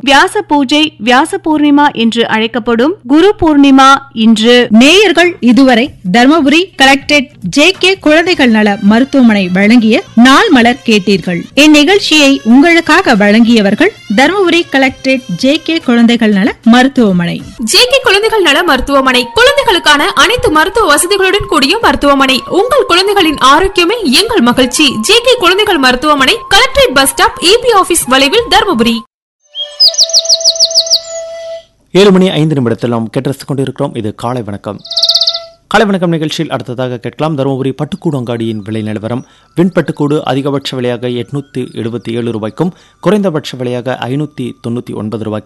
வியாச பூஜை வியாச பூர்ணிமா என்று அழைக்கப்படும் குரு பூர்ணிமா இன்று நேயர்கள் இதுவரை தர்மபுரி கலெக்டரேட் ஜே கே குழந்தைகள் நல மருத்துவமனை வழங்கிய நாள் மலர் கேட்டீர்கள் இந்நிகழ்ச்சியை உங்களுக்காக வழங்கியவர்கள் தர்மபுரி கலெக்டரேட் ஜே கே குழந்தைகள் நல மருத்துவமனை ஜேகே குழந்தைகள் நல மருத்துவமனை குழந்தைகளுக்கான அனைத்து மருத்துவ வசதிகளுடன் கூடிய மருத்துவமனை உங்கள் குழந்தைகளின் ஆரோக்கியமே எங்கள் மகிழ்ச்சி ஜேகே குழந்தைகள் மருத்துவமனை collectorate bus stop EB office வளைவில் தருமபுரி ஏழு மணி ஐந்து நிமிடத்தில் நாம் கேட்டு கொண்டிருக்கிறோம் இது காலை வணக்கம் காலை வணக்கம் நிகழ்ச்சியில் அடுத்ததாக கேட்கலாம் தருமபுரி பட்டுக்கூடு அங்காடியின் விலை நிலவரம் வெண்பட்டுக்கூடு அதிகபட்ச விலையாக எட்நூத்தி எழுபத்தி ஏழு ரூபாய்க்கும் குறைந்தபட்ச விலையாக ஐநூத்தி தொண்ணூத்தி ஒன்பது ரூபாய்க்கும்